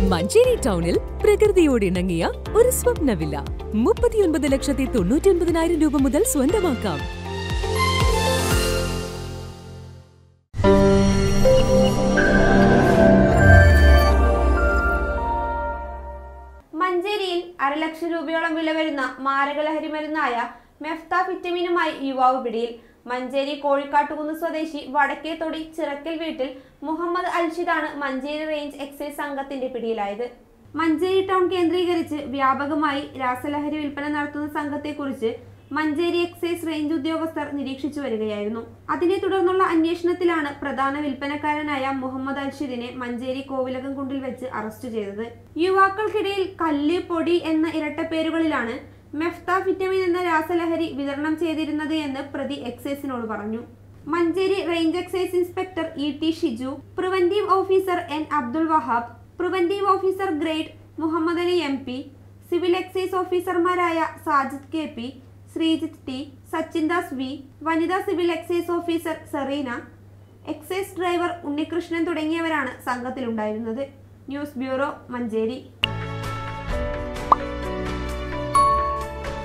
മഞ്ചേരി ടൗണിൽ പ്രകൃതിയോട് ഇണങ്ങിയ ഒരു സ്വപ്ന വില്ല മുപ്പത്തിയൊൻപത് ലക്ഷത്തി തൊണ്ണൂറ്റി ഒൻപതിനായിരം രൂപ മുതൽ സ്വന്തമാക്കാം മഞ്ചേരിയിൽ അരലക്ഷം രൂപയോളം വില വരുന്ന മാരകലഹരി മരുന്നായ മെഫ്താഫിറ്റമിനുമായി യുവാവ് പിടിയിൽ മഞ്ചേരി കോഴിക്കാട്ടുകുന്ന് സ്വദേശി വടക്കേത്തൊടി ചിറക്കൽ വീട്ടിൽ മുഹമ്മദ് അൽഷിദാണ് മഞ്ചേരി റേഞ്ച് എക്സൈസ് സംഘത്തിന്റെ പിടിയിലായത് മഞ്ചേരി ടൗൺ കേന്ദ്രീകരിച്ച് വ്യാപകമായി രാസലഹരി വിൽപ്പന നടത്തുന്ന സംഘത്തെക്കുറിച്ച് മഞ്ചേരി എക്സൈസ് റേഞ്ച് ഉദ്യോഗസ്ഥർ നിരീക്ഷിച്ചു വരികയായിരുന്നു അതിനെ തുടർന്നുള്ള അന്വേഷണത്തിലാണ് പ്രധാന വിൽപ്പനക്കാരനായ മുഹമ്മദ് അൽഷിദിനെ മഞ്ചേരി കോവിലകം കുണ്ടിൽ വെച്ച് അറസ്റ്റ് ചെയ്തത് യുവാക്കൾക്കിടയിൽ കല്ല് പൊടി എന്ന ഇരട്ടപ്പേരുകളിലാണ് മെഫ്താഫിറ്റമിൻ എന്ന രാസലഹരി വിതരണം ചെയ്തിരുന്നത് എന്ന് പ്രതി എക്സൈസിനോട് പറഞ്ഞു Manjeri range excise inspector E T Shiju preventive officer N Abdul Wahab preventive officer grade Muhammad Ali M P civil excise ഓഫീസർമാരായ Sajid K P Sreejith T Sachin Das V വനിതാ civil excise officer Serena excise driver Unnikrishnan തുടങ്ങിയവരാണ് സംഘത്തിലുണ്ടായിരുന്നത് ന്യൂസ് ബ്യൂറോ മഞ്ചേരി